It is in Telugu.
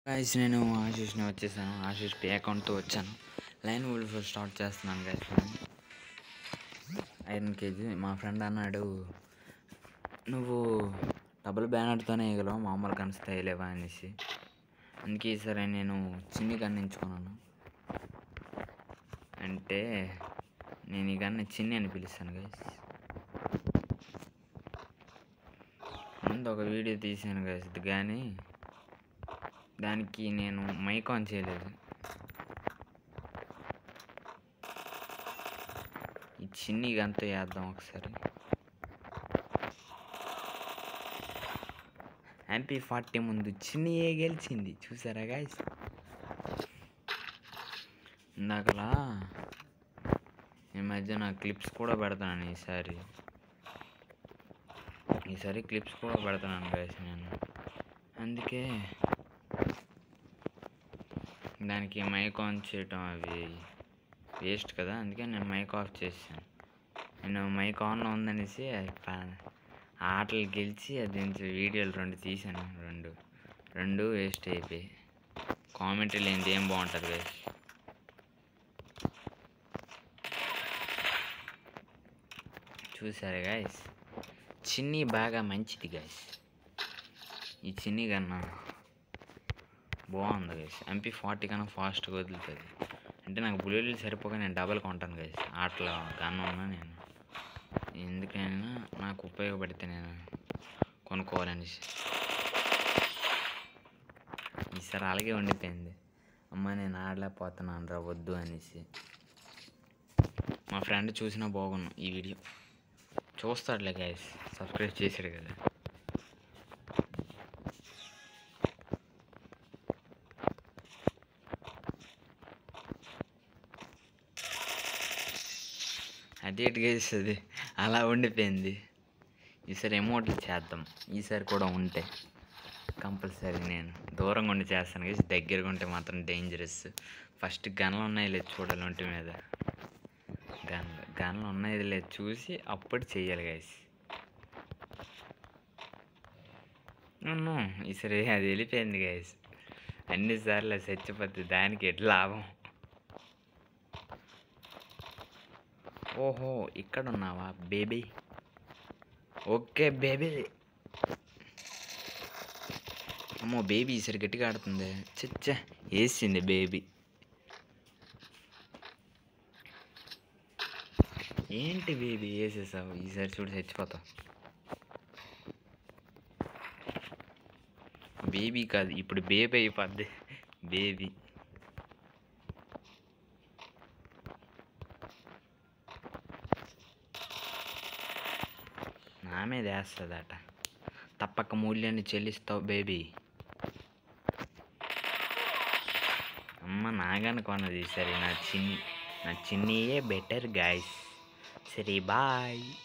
గైస్ నేను ఆశీష్ని వచ్చేసాను ఆశీష్ పే అకౌంట్తో వచ్చాను లైన్ వుల్ఫ్ స్టార్ట్ చేస్తున్నాను గైస్ ఐరన్ కేజీ మా ఫ్రెండ్ అన్నాడు నువ్వు డబుల్ బ్యానర్తోనే వేయగలవు మామూలు కన్స్ వేయలేవా అనేసి అందుకే సరే నేను చిన్ని గన్ ఎంచుకున్నాను అంటే నేను ఈ గన్ని చిన్ని అని పిలుస్తాను గైస్ ముందు ఒక వీడియో తీసాను గైస్ కానీ దానికి నేను మైక్ ఆన్ చేయలేదు ఈ చిన్ని గంత వేద్దాం ఒకసారి ఎంపీ ఫార్టీ ముందు చిన్నియే గెలిచింది చూసారా గాయస్ ఇందాకలా ఈ మధ్య నా క్లిప్స్ కూడా పెడతాను ఈసారి ఈసారి క్లిప్స్ కూడా పెడతాను గాయస్ నేను అందుకే దానికి మైక్ ఆన్ చేయటం అవి వేస్ట్ కదా అందుకే నేను మైక్ ఆఫ్ చేశాను నేను మైక్ ఆన్లో ఉందనేసి అది ప- ఆ ఆటలు గెలిచి అది వీడియోలు రెండు తీసాను రెండు రెండు వేస్ట్ అయిపోయాయి కామెంటరీ లేనిది ఏం బాగుంటుంది కదా చూసారు గాయస్ చిన్ని బాగా మంచిది గాయస్ ఈ చిన్ని కన్నా బాగుంది గైస్ ఎంపీ ఫార్టీ కన్నా ఫాస్ట్గా వదులుతుంది అంటే నాకు బుల్లెట్లు సరిపోక నేను డబల్ కొంటాను గైస్ ఆటలో గన్ ఉన్నా నేను ఎందుకైనా నాకు ఉపయోగపడితే నేను కొనుక్కోవాలనేసి ఈసారి అలాగే ఉండిపోయింది అమ్మ నేను ఆడలేకపోతున్నాను రా వద్దు అనేసి మా ఫ్రెండ్ చూసినా బాగున్నాను ఈ వీడియో చూస్తాడులే గైస్ సబ్స్క్రైబ్ చేశాడు కదా అదేంటి గైస్ అది అలా ఉండిపోయింది ఈసారి ఎమోట్లు చేద్దాం ఈసారి కూడా ఉంటే కంపల్సరీ నేను దూరంగా ఉండి చేస్తాను గైస్ దగ్గరగా ఉంటే మాత్రం డేంజరస్ ఫస్ట్ గన్లు ఉన్నాయి లేదు చూడాలి ఒంటి మీద గన్లు గన్లు ఉన్నాయి లేదు చూసి అప్పుడు చెయ్యాలి గైస్ అవును ఈసారి అది వెళ్ళిపోయింది గైస్ అన్నిసార్లు చచ్చిపోద్ది దానికి ఎట్లా లాభం ఓహో ఇక్కడ ఉన్నావా బేబీ ఓకే బేబీ అమ్మో బేబీ ఈసారి గట్టిగా ఆడుతుంది చచ్చ వేసింది బేబీ ఏంటి బేబీ వేసేసావు ఈసారి చూడు చచ్చిపోతావు బేబీ కాదు ఇప్పుడు బేబీ అయిపోద్ది బేబీ నా మీద వేస్తుందట తప్పక మూల్యాన్ని చెల్లిస్తావు బేబీ అమ్మ నాగాని కొన్నది సరే నా చిన్ని నా చిన్నయే బెటర్ గాయస్ సరే బాయ్